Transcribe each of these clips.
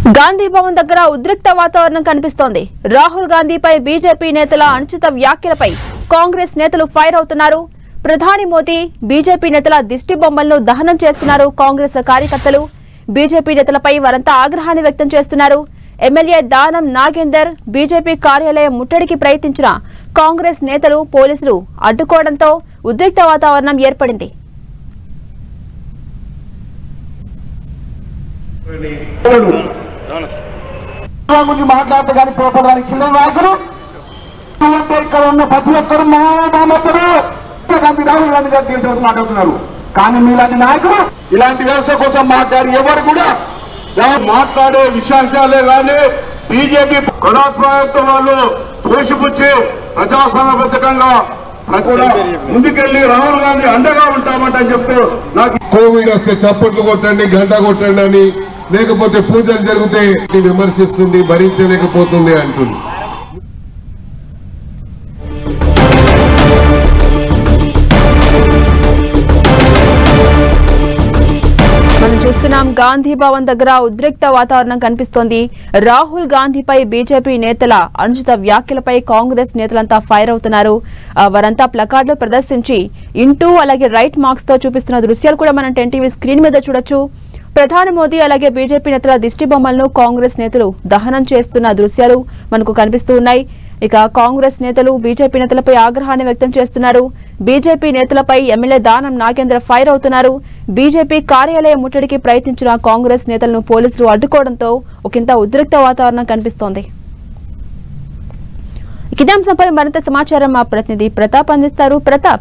గాంధీ భవన్ దగ్గర ఉద్రిక్త వాతావరణం కనిపిస్తోంది రాహుల్ గాంధీపై బీజేపీ నేతల అనుచిత వ్యాఖ్యలపై కాంగ్రెస్ నేతలు ఫైర్ అవుతున్నారు ప్రధాని మోదీ బీజేపీ నేతల దిష్టి బొమ్మలను దహనం చేస్తున్నారు కాంగ్రెస్ కార్యకర్తలు బీజేపీ నేతలపై వారంతా ఆగ్రహాన్ని వ్యక్తం చేస్తున్నారు ఎమ్మెల్యే దానం నాగేందర్ బీజేపీ కార్యాలయం ముట్టడికి ప్రయత్నించిన కాంగ్రెస్ నేతలు పోలీసులు అడ్డుకోవడంతో ఉద్రిక్త వాతావరణం ఏర్పడింది తెలంగాణ గురించి మాట్లాడితే కానీ పేపర్ చిల్లర నాయకులు అంటే ఇక్కడ ఉన్న ప్రతి ఒక్కరు మా మామత్తరు గాంధీ రాహుల్ గాంధీ గారు దేశం మాట్లాడుతున్నారు కానీ మీలాంటి నాయకులు ఇలాంటి వ్యవస్థ కోసం మాట్లాడి ఎవరు కూడా ఎవరు మాట్లాడే విషయాలే కానీ బీజేపీ గణాభిప్రాయంతో వాళ్ళు తోసిపుచ్చి ప్రజాస్వామ్యబద్ధకంగా కూడా ముందుకెళ్లి రాహుల్ గాంధీ అండగా ఉంటామంటని చెప్తూ నాకు కోవిడ్ వస్తే చప్పట్లు కొట్టండి గంట కొట్టండి అని లేకపోతే పూజలు జరిగితే విమర్శిస్తుంది భరించలేకపోతుంది అంటుంది మనం చూస్తున్నాం గాంధీ భవన్ దగ్గర ఉద్రిక్త వాతావరణం కనిపిస్తోంది రాహుల్ గాంధీపై బీజేపీ నేతల అనుచిత వ్యాఖ్యలపై కాంగ్రెస్ నేతలంతా ఫైర్ అవుతున్నారు ఆ, వారంతా ప్లకార్డులు ప్రదర్శించి ఇంటూ అలాగే రైట్ మార్క్స్ తో చూపిస్తున్న దృశ్యాలు కూడా మనం టెన్ టీవీ స్క్రీన్ మీద చూడొచ్చు ప్రధాని మోదీ అలాగే బీజేపీ నేతల దిష్టి బొమ్మలను కాంగ్రెస్ నేతలు దహనం చేస్తున్న దృశ్యాలు మనకు కనిపిస్తూ ఉన్నాయి ఇక కాంగ్రెస్ నేతలు బీజేపీ నేతలపై ఆగ్రహాన్ని వ్యక్తం చేస్తున్నారు బీజేపీ నేతలపై ఎమ్మెల్యే దానం నాగేంద్ర ఫైర్ అవుతున్నారు బీజేపీ కార్యాలయం ముట్టడికి ప్రయత్నించిన కాంగ్రెస్ నేతలను పోలీసులు అడ్డుకోవడంతో ఒకంత ఉద్రిక్త వాతావరణం కనిపిస్తోంది ఇక ఇదే అంశంపై మరింత సమాచారం మా ప్రతినిధి ప్రతాప్ అందిస్తారు ప్రతాప్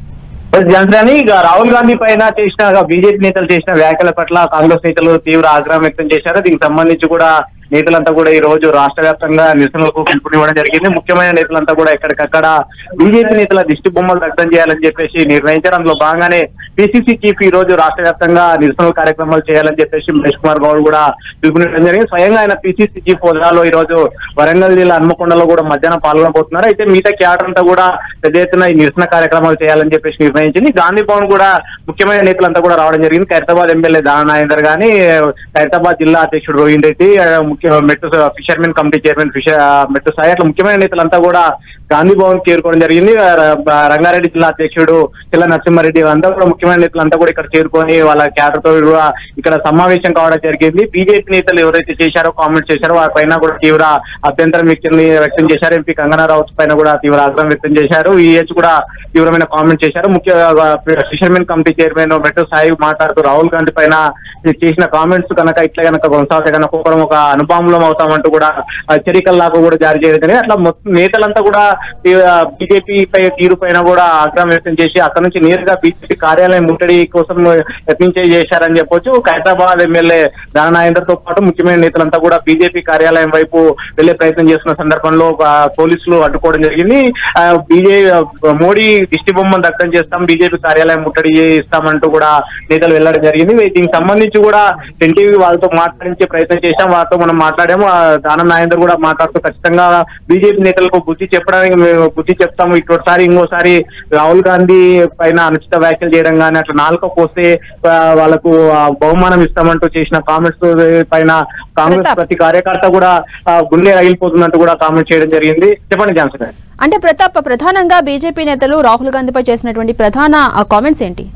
జనసేన ఇక రాహుల్ గాంధీ పైన చేసిన బీజేపీ నేతలు చేసిన వ్యాఖ్యల పట్ల కాంగ్రెస్ నేతలు తీవ్ర ఆగ్రహం వ్యక్తం చేశారు దీనికి సంబంధించి కూడా నేతలంతా కూడా ఈ రోజు రాష్ట్ర వ్యాప్తంగా నిరసనలకు పిలుపునివ్వడం జరిగింది ముఖ్యమైన నేతలంతా కూడా ఎక్కడికక్కడ బీజేపీ నేతల దిష్టి బొమ్మలు దగ్ధం చేయాలని చెప్పేసి నిర్ణయించారు అందులో భాగంగానే పిసిసి చీఫ్ ఈ రోజు రాష్ట్ర వ్యాప్తంగా నిరసన కార్యక్రమాలు చేయాలని చెప్పేసి మహేష్ కుమార్ గౌడ్ కూడా పిలుపునివ్వడం జరిగింది స్వయంగా ఆయన పిసిసి చీఫ్ హోదాలో ఈ రోజు వరంగల్ జిల్లా హన్మకొండలో కూడా మధ్యాహ్నం పాల్గొనబోతున్నారు అయితే మిగతా క్యాడర్ అంతా కూడా పెద్ద ఎత్తున ఈ నిరసన కార్యక్రమాలు చేయాలని చెప్పేసి నిర్ణయించింది గాంధీ భవన్ కూడా ముఖ్యమైన నేతలంతా కూడా రావడం జరిగింది ఖైరతాబాద్ ఎమ్మెల్యే దానా నాగేందర్ గాని ఖైరతాబాద్ జిల్లా అధ్యక్షుడు రోహిన్ రెడ్డి ఆ, ముఖ్య మెట్టు ఫిషర్మెన్ కమిటీ చైర్మన్ ఫిషర్ ఆ, మెట్టు సాయి అట్లా ముఖ్యమైన నేతలంతా కూడా గాంధీ భవన్ చేరుకోవడం జరిగింది ఆ, ర- రంగారెడ్డి జిల్లా అధ్యక్షుడు చిల్ల నరసింహారెడ్డి అంతా కూడా ముఖ్యమైన నేతలంతా కూడా ఇక్కడ చేరుకొని వాళ్ళ క్యాడర్ తో కూడా ఇక్కడ సమావేశం కావడం జరిగింది బీజేపీ నేతలు ఎవరైతే చేశారో కామెంట్ చేశారో వారి పైన కూడా తీవ్ర అభ్యంతరం వ్యక్తం వ్యక్తం చేశారు ఎంపీ కంగనా రౌత్ పైన కూడా తీవ్ర ఆగ్రహం వ్యక్తం చేశారు ఈహెచ్ కూడా తీవ్రమైన కామెంట్ చేశారు ముఖ్య ఫిషర్మెన్ కమిటీ చైర్మన్ మెట్రో సాయి మాట్లాడుతూ రాహుల్ గాంధీ పైన చేసిన కామెంట్స్ కనుక ఇట్లా కనుక కొనసాగితే కనుక ఒకరం ఒక అనుభవంలో అవుతామంటూ కూడా హెచ్చరికల్లాగా కూడా జారీ చేయడం జరిగింది అట్లా మొత్తం నేతలంతా కూడా బీజేపీ పై తీరు పైన కూడా ఆగ్రహం వ్యక్తం చేసి అక్కడ నుంచి నేరుగా బీజేపీ కార్యాలయం ముట్టడి కోసం యత్నించే చేశారని చెప్పొచ్చు హైదరాబాద్ ఎమ్మెల్యే దానాయందర్ తో పాటు ముఖ్యమైన నేతలంతా కూడా బీజేపీ కార్యాలయం వైపు వెళ్లే ప్రయత్నం చేస్తున్న సందర్భంలో ఆ, పోలీసులు అడ్డుకోవడం జరిగింది బీజే మోడీ దిష్టి బొమ్మను దగ్ధం చేస్తాం బీజేపీ కార్యాలయం ముట్టడి చేస్తామంటూ కూడా నేతలు వెళ్ళడం జరిగింది దీనికి సంబంధించి కూడా ఎన్టీవీ వాళ్ళతో మాట్లాడించే ప్రయత్నం చేశాం వాళ్ళతో మనం మాట్లాడాము ఆ, దానం నాగేందర్ కూడా మాట్లాడుతూ ఖచ్చితంగా బీజేపీ నేతలకు బుద్ధి చెప్పడానికి మేము బుద్ధి చెప్తాము ఇంకోసారి ఇంకోసారి రాహుల్ గాంధీ పైన అనుచిత వ్యాఖ్యలు చేయడం కానీ అట్లా నాలుక పోస్తే ఆ, వాళ్ళకు ఆ, బహుమానం ఇస్తామంటూ చేసిన కామెంట్స్ పైన కాంగ్రెస్ ప్రతాప్. ప్రతి కార్యకర్త కూడా ఆ, గుండె రగిలిపోతున్నట్టు కూడా కామెంట్ చేయడం జరిగింది చెప్పండి జాన్సన్ గారు అంటే ప్రతాప్ ప్రధానంగా బీజేపీ నేతలు రాహుల్ గాంధీపై చేసినటువంటి ప్రధాన కామెంట్స్ ఏంటి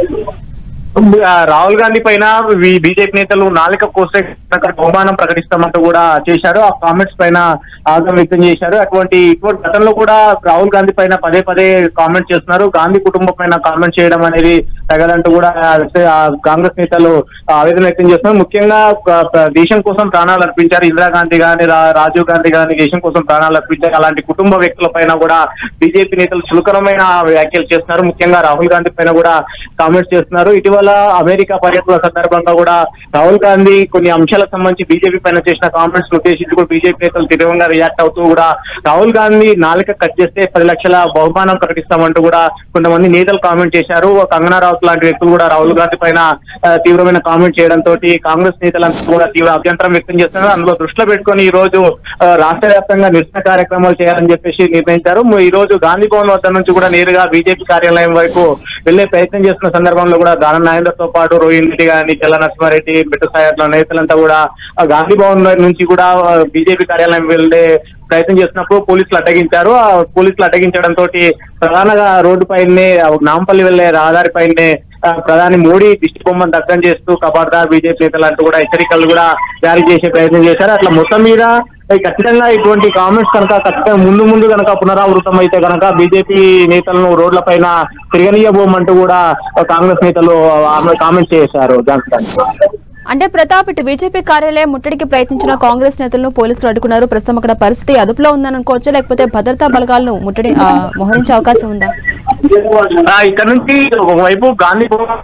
ఆ, రాహుల్ గాంధీ పైన ఈ బీజేపీ నేతలు నాలుక కోస్తే అక్కడ బహుమానం ప్రకటిస్తామంటూ కూడా చేశారు ఆ కామెంట్స్ పైన ఆగ్రహం వ్యక్తం చేశారు అటువంటి ఇటువంటి గతంలో కూడా రాహుల్ గాంధీ పైన పదే పదే కామెంట్ చేస్తున్నారు గాంధీ కుటుంబం పైన కామెంట్ చేయడం అనేది తగదంటూ కూడా ఆ, కాంగ్రెస్ నేతలు ఆవేదన వ్యక్తం చేస్తున్నారు ముఖ్యంగా ఆ, దేశం కోసం ప్రాణాలు అర్పించారు ఇందిరాగాంధీ గాని రా- రాజీవ్ గాంధీ గాని దేశం కోసం ప్రాణాలు అర్పించారు అలాంటి కుటుంబ వ్యక్తుల పైన కూడా బీజేపీ నేతలు చులకనమైన వ్యాఖ్యలు చేస్తున్నారు ముఖ్యంగా రాహుల్ గాంధీ పైన కూడా కామెంట్స్ చేస్తున్నారు ఇటీవల అమెరికా పర్యటన సందర్భంగా కూడా రాహుల్ గాంధీ కొన్ని అంశాలకు సంబంధించి బీజేపీ పైన చేసిన కామెంట్స్ ఉద్దేశించి కూడా బీజేపీ నేతలు తీవ్రంగా రియాక్ట్ అవుతూ కూడా రాహుల్ గాంధీ నాలుక కట్ చేస్తే పది లక్షల బహుమానం ప్రకటిస్తామంటూ కూడా కొంతమంది నేతలు కామెంట్ చేశారు కంగనా రావుత్ లాంటి వ్యక్తులు కూడా రాహుల్ గాంధీ పైన ఆ, తీవ్రమైన కామెంట్ చేయడంతో కాంగ్రెస్ నేతలంతా కూడా తీవ్ర అభ్యంతరం వ్యక్తం చేస్తున్నారు అందులో దృష్టిలో పెట్టుకొని ఈ రోజు ఆ, రాష్ట్ర వ్యాప్తంగా నిరసన కార్యక్రమాలు చేయాలని చెప్పేసి నిర్ణయించారు ము- ఈ రోజు గాంధీ భవన్ వద్ద నుంచి కూడా నేరుగా బీజేపీ కార్యాలయం వైపు వెళ్లే ప్రయత్నం చేస్తున్న సందర్భంలో కూడా దానం నాగేందర్ తో పాటు రోహిణ్ రెడ్డి గాని చెల్ల నరసింహారెడ్డి బిట్టు సాయర్ల నేతలంతా కూడా ఆ గాంధీ భవన్ నుంచి కూడా బీజేపీ కార్యాలయం వెళ్లే ప్రయత్నం చేసినప్పుడు పోలీసులు అడ్డగించారు ఆ పోలీసులు అడ్డగించడం తోటి ప్రధానంగా రోడ్డు పైనే నాంపల్లి వెళ్లే రహదారి పైనే ఆ, ప్రధాని మోడీ దిష్టి బొమ్మను దగ్ధం చేస్తూ కబార్దార్ బీజేపీ నేతలు అంటూ కూడా హెచ్చరికలు కూడా జారీ చేసే ప్రయత్నం చేశారు అట్లా మొత్తం మీద ఈ ఖచ్చితంగా ఇటువంటి కామెంట్స్ కనుక ఖచ్చితంగా ముందు ముందు కనుక పునరావృతం అయితే కనుక బీజేపీ నేతలను రోడ్ల పైన తిరగనీయబోమంటూ కూడా కాంగ్రెస్ నేతలు కామెంట్స్ చేశారు జాన్సన్ అంటే ప్రతాప్ ఇటు బీజేపీ కార్యాలయం ముట్టడికి ప్రయత్నించిన కాంగ్రెస్ నేతలను పోలీసులు అడ్డుకున్నారు ప్రస్తుతం అక్కడ పరిస్థితి అదుపులో ఉందని అనుకోవచ్చా లేకపోతే భద్రతా బలగాలను ముట్టడి ఆ, మోహరించే అవకాశం ఉందా ఆ, ఇక్కడ నుంచి ఒకవైపు Gandhi Bhavan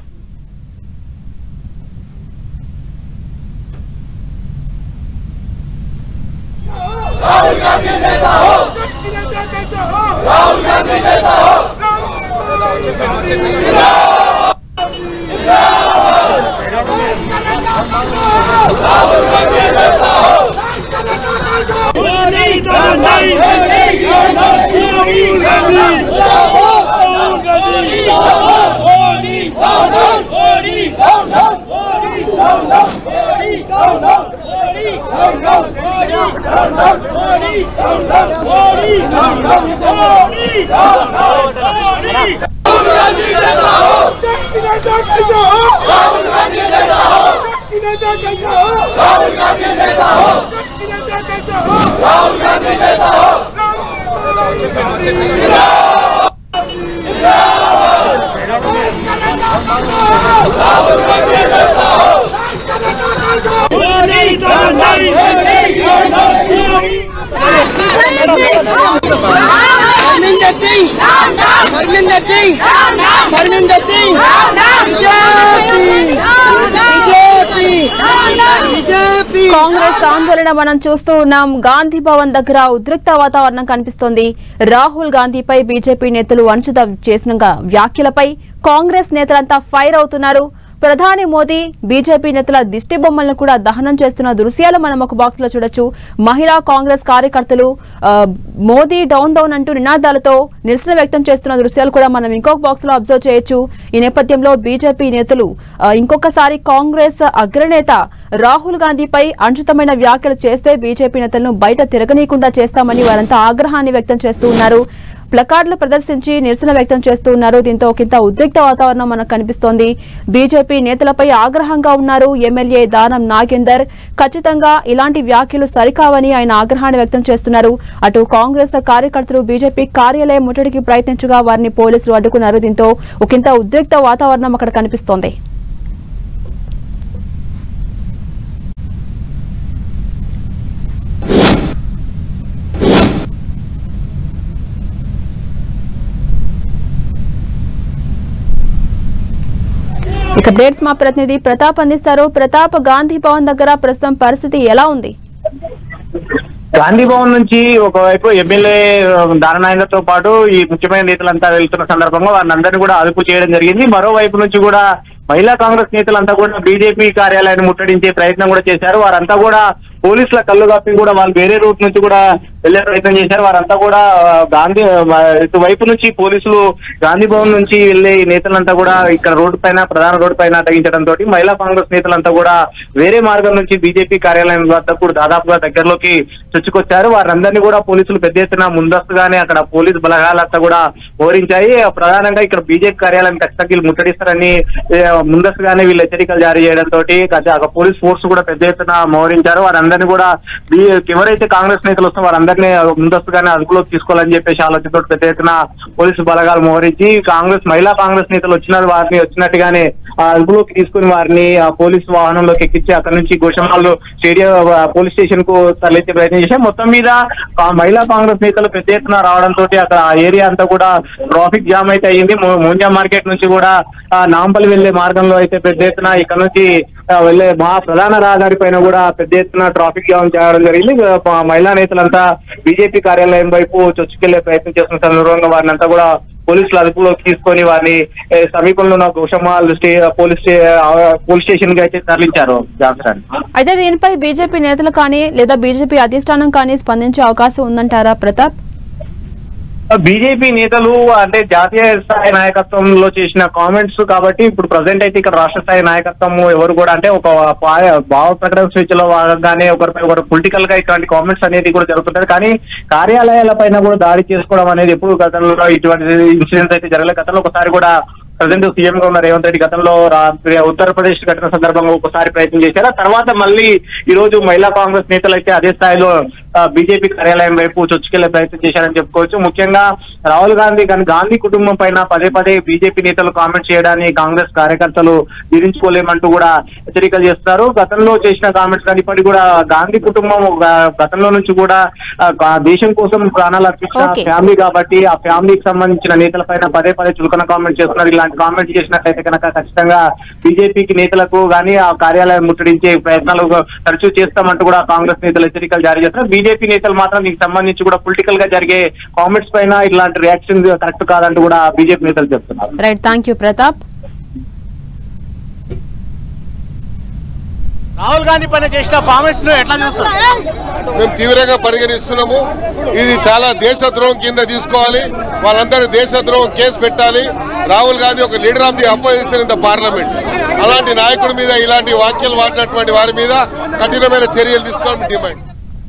Parminder Singh! Parminder Singh! Parminder Singh! BJP! BJP! Congress ఆందోళన మనం చూస్తూ ఉన్నాం గాంధీ భవన్ దగ్గర ఉద్రిక్త వాతావరణం కనిపిస్తోంది రాహుల్ గాంధీపై బీజేపీ నేతలు అనుచిత చేసిన వ్యాఖ్యలపై కాంగ్రెస్ నేతలంతా ఫైర్ అవుతున్నారు ప్రధాని మోదీ బీజేపీ నేతల దిష్టి బొమ్మలను కూడా దహనం చేస్తున్న దృశ్యాలు మనం ఒక బాక్స్ లో చూడొచ్చు మహిళా కాంగ్రెస్ కార్యకర్తలు ఆ, మోదీ డౌన్ డౌన్ అంటూ నినాదాలతో నిరసన వ్యక్తం చేస్తున్న దృశ్యాలు కూడా మనం ఇంకొక బాక్స్ లో అబ్జర్వ్ చేయొచ్చు ఈ నేపథ్యంలో బీజేపీ నేతలు ఆ, ఇంకొకసారి కాంగ్రెస్ అగ్రనేత రాహుల్ గాంధీపై అనుచితమైన వ్యాఖ్యలు చేస్తే బీజేపీ నేతలను బయట తిరగనీయకుండా చేస్తామని వారంతా ఆగ్రహాన్ని వ్యక్తం చేస్తూ ఉన్నారు ప్లకార్డులు ప్రదర్శించి నిరసన వ్యక్తం చేస్తూ ఉన్నారు దీంతో ఒకంత ఉద్రిక్త వాతావరణం మనకు కనిపిస్తోంది బీజేపీ నేతలపై ఆగ్రహంగా ఉన్నారు ఎమ్మెల్యే దానం నాగేందర్ ఖచ్చితంగా ఇలాంటి వ్యాఖ్యలు సరికావని ఆయన ఆగ్రహాన్ని వ్యక్తం చేస్తున్నారు అటు కాంగ్రెస్ కార్యకర్తలు బీజేపీ కార్యాలయం ముట్టడికి ప్రయత్నించగా వారిని పోలీసులు అడ్డుకున్నారు దీంతో ఒకంత ఉద్రిక్త వాతావరణం అక్కడ కనిపిస్తోంది ఇక అప్డేట్స్ మా ప్రతినిధి ప్రతాప్ అందిస్తారు ప్రతాప్ గాంధీ భవన్ దగ్గర ప్రస్తుతం పరిస్థితి ఎలా ఉంది గాంధీ భవన్ నుంచి ఒకవైపు ఎమ్మెల్యే దాననాయనతో పాటు ఈ ముఖ్యమైన నేతలంతా వెళ్తున్న సందర్భంగా వారిని అందరినీ కూడా అదుపు చేయడం జరిగింది మరోవైపు నుంచి కూడా మహిళా కాంగ్రెస్ నేతలంతా కూడా బీజేపీ కార్యాలయాన్ని ముట్టడించే ప్రయత్నం కూడా చేశారు వారంతా కూడా పోలీసుల కళ్ళు కప్పి కూడా వాళ్ళు వేరే రూట్ నుంచి కూడా వెళ్లే ప్రయత్నం చేశారు వారంతా కూడా ఆ, గాంధీ ఆ, ఇటువైపు నుంచి పోలీసులు గాంధీ భవన్ నుంచి వెళ్లే ఈ నేతలంతా కూడా ఇక్కడ రోడ్డు పైన ప్రధాన రోడ్డు పైన అడ్డగించడం తోటి మహిళా కాంగ్రెస్ నేతలంతా కూడా వేరే మార్గం నుంచి బీజేపీ కార్యాలయం వద్ద కూడా దాదాపుగా దగ్గరలోకి చొచ్చుకొచ్చారు వారందరినీ కూడా పోలీసులు పెద్ద ఎత్తున ముందస్తుగానే అక్కడ పోలీసు బలగాలంతా కూడా ఓరించాయి ప్రధానంగా ఇక్కడ బీజేపీ కార్యాలయం ఖచ్చితంగా వీళ్ళు ముట్టడిస్తారని ఏ, ముందస్తుగానే వీళ్ళు హెచ్చరికలు జారీ చేయడం తోటి అక్కడ పోలీస్ ఫోర్స్ కూడా పెద్ద ఎత్తున మోహరించారు వారందరినీ కూడా బీ- ఎవరైతే కాంగ్రెస్ నేతలు వస్తారో వారందరినీ ముందస్తుగానే అదుపులోకి తీసుకోవాలని చెప్పేసి ఆలోచనతో పెద్ద ఎత్తున పోలీసు బలగాలు మోహరించి కాంగ్రెస్ మహిళా కాంగ్రెస్ నేతలు వచ్చిన వారిని వచ్చినట్టుగానే ఆ అదుపులోకి తీసుకుని వారిని ఆ పోలీసు వాహనంలోకి ఎక్కించి అక్కడ నుంచి గోషమాలు స్టేడియం ఆ, పోలీస్ స్టేషన్ కు తరలించే ప్రయత్నం చేశారు మొత్తం మీద ఆ మహిళా కాంగ్రెస్ నేతలు పెద్ద ఎత్తున రావడంతో అక్కడ ఆ ఏరియా అంతా కూడా ట్రాఫిక్ జామ్ అయితే అయ్యింది మూ- మూంజా మార్కెట్ నుంచి కూడా ఆ, నాంపల్లి వెళ్లే మార్గంలో అయితే పెద్ద ఎత్తున ఇక్కడ నుంచి ఆ, వెళ్లే మా ప్రధాన రహదారి పైన కూడా పెద్ద ఎత్తున ట్రాఫిక్ జామ్ చేయడం జరిగింది ఆ, మహిళా నేతలంతా బీజేపీ కార్యాలయం వైపు చొచ్చుకెళ్లే ప్రయత్నం చేస్తున్న సందర్భంగా వారిని అంతా కూడా పోలీసులు అదుపులోకి తీసుకొని వారిని ఏ, సమీపంలో ఉన్న గోషమాల్ స్టే పోలీస్ స్టే ఆ, పోలీస్ స్టేషన్ కి అయితే తరలించారు జాన్సన్ అయితే దీనిపై బీజేపీ నేతలు కానీ లేదా బీజేపీ అధిష్టానం కానీ స్పందించే అవకాశం ఉందంటారా ప్రతాప్ బీజేపీ నేతలు అంటే జాతీయ స్థాయి నాయకత్వంలో చేసిన కామెంట్స్ కాబట్టి ఇప్పుడు ప్రజెంట్ అయితే ఇక్కడ రాష్ట్ర స్థాయి నాయకత్వం ఎవరు కూడా అంటే ఒక పా- భావ ప్రకటన స్వేచ్ఛలో భాగంగానే ఒకరిపై ఒకరు పొలిటికల్ గా ఇట్లాంటి కామెంట్స్ అనేది కూడా జరుగుతుంటది కానీ కార్యాలయాల పైన కూడా దాడి చేసుకోవడం అనేది ఎప్పుడు గతంలో ఇటువంటి ఇన్సిడెంట్స్ అయితే జరగలేదు గతంలో ఒకసారి కూడా ప్రజెంట్ సీఎం గా ఉన్న రేవంత్ రెడ్డి గతంలో రా- ఉత్తరప్రదేశ్ ఘటన సందర్భంగా ఒకసారి ప్రయత్నం చేశారు ఆ తర్వాత మళ్ళీ ఈ రోజు మహిళా కాంగ్రెస్ నేతలు అయితే అదే స్థాయిలో బీజేపీ కార్యాలయం వైపు చొచ్చుకెళ్లే ప్రయత్నం చేశారని చెప్పుకోవచ్చు ముఖ్యంగా రాహుల్ గాంధీ కానీ గాంధీ కుటుంబం పైన పదే పదే బీజేపీ నేతలు కామెంట్ చేయడాన్ని కాంగ్రెస్ కార్యకర్తలు జీర్ణించుకోలేమంటూ కూడా హెచ్చరికలు చేస్తున్నారు గతంలో చేసిన కామెంట్స్ కానీ ఇప్పటికి కూడా గాంధీ కుటుంబం గ- గతంలో నుంచి కూడా ఆ, గా- దేశం కోసం ప్రాణాలు అర్పించిన Okay. ఫ్యామిలీ కాబట్టి ఆ ఫ్యామిలీకి సంబంధించిన నేతల పైన పదే పదే చులకన కామెంట్ చేస్తున్నారు ఇలాంటి కామెంట్ చేసినట్లయితే కనుక ఖచ్చితంగా బీజేపీకి నేతలకు కానీ ఆ కార్యాలయం ముట్టడించే ప్రయత్నాలు తరచూ చేస్తామంటూ కూడా కాంగ్రెస్ నేతలు హెచ్చరికలు జారీ చేస్తున్నారు బీజేపీ నేతలు మాత్రం దీనికి సంబంధించి కూడా పొలిటికల్ గా జరిగే కామెంట్స్ పైన ఇలాంటి రియాక్షన్ కరెక్ట్ కాదంటూ కూడా బీజేపీ నేతలు చెప్తున్నారు right thank you Pratap Rahul Gandhi పైన చేసిన కామెంట్స్ ను ఎట్లా చూస్తారు మేము తీవ్రంగా పరిగణిస్తున్నాము ఇది చాలా దేశద్రోహం కింద తీసుకోవాలి వాళ్ళందరూ దేశద్రోహం కేసు పెట్టాలి రాహుల్ గాంధీ ఒక leader of the opposition in the parliament అలాంటి నాయకుడి మీద ఇలాంటి వాక్యాలు మాట్లాడినటువంటి వారి మీద కఠినమైన చర్యలు తీసుకోవాలని డిమాండ్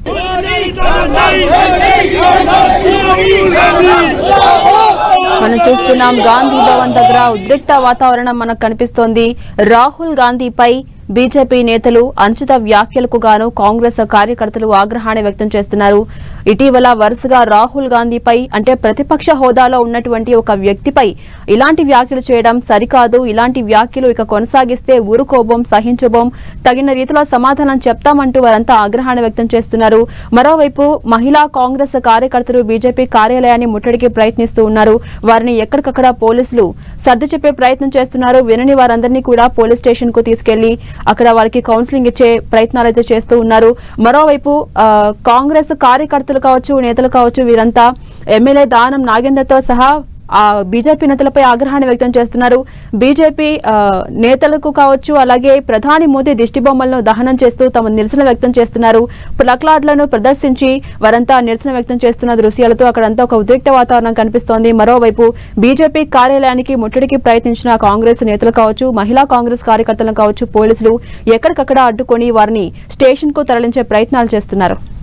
మనం చూస్తున్నాం గాంధీ భవన్ దగ్గర ఉద్రిక్త వాతావరణం మనకు కనిపిస్తోంది రాహుల్ గాంధీపై బీజేపీ నేతలు అనుచిత వ్యాఖ్యలకు గాను కాంగ్రెస్ కార్యకర్తలు ఆగ్రహాన్ని వ్యక్తం చేస్తున్నారు ఇటీవల వరుసగా రాహుల్ గాంధీపై అంటే ప్రతిపక్ష హోదాలో ఉన్నటువంటి ఒక వ్యక్తిపై ఇలాంటి వ్యాఖ్యలు చేయడం సరికాదు ఇలాంటి వ్యాఖ్యలు ఇక కొనసాగిస్తే ఊరుకోబోం సహించబోం తగిన రీతిలో సమాధానం చెప్తామంటూ వారంతా ఆగ్రహాన్ని వ్యక్తం చేస్తున్నారు మరోవైపు మహిళా కాంగ్రెస్ కార్యకర్తలు బీజేపీ కార్యాలయాన్ని ముట్టడికి ప్రయత్నిస్తూ ఉన్నారు వారిని ఎక్కడికక్కడ పోలీసులు సర్ది చెప్పే ప్రయత్నం చేస్తున్నారు వినని వారందరినీ కూడా పోలీస్ స్టేషన్ కు తీసుకెళ్లి అక్కడ వారికి కౌన్సిలింగ్ ఇచ్చే ప్రయత్నాలు అయితే చేస్తూ ఉన్నారు మరోవైపు ఆ, కాంగ్రెస్ కార్యకర్తలు కావచ్చు నేతలు కావచ్చు వీరంతా ఎమ్మెల్యే దానం నాగేందర్తో సహా ఆ బీజేపీ నేతలపై ఆగ్రహాన్ని వ్యక్తం చేస్తున్నారు బీజేపీ ఆ, నేతలకు కావచ్చు అలాగే ప్రధాని మోదీ దిష్టి బొమ్మలను దహనం చేస్తూ తమ నిరసన వ్యక్తం చేస్తున్నారు ప్లక్లాడ్లను ప్రదర్శించి వారంతా నిరసన వ్యక్తం చేస్తున్న దృశ్యాలతో అక్కడంతా ఒక ఉద్రిక్త వాతావరణం కనిపిస్తోంది మరోవైపు బీజేపీ కార్యాలయానికి ముట్టడికి ప్రయత్నించిన కాంగ్రెస్ నేతలు కావచ్చు మహిళా కాంగ్రెస్ కార్యకర్తలను కావచ్చు పోలీసులు ఎక్కడికక్కడ అడ్డుకొని వారిని స్టేషన్ కు తరలించే ప్రయత్నాలు చేస్తున్నారు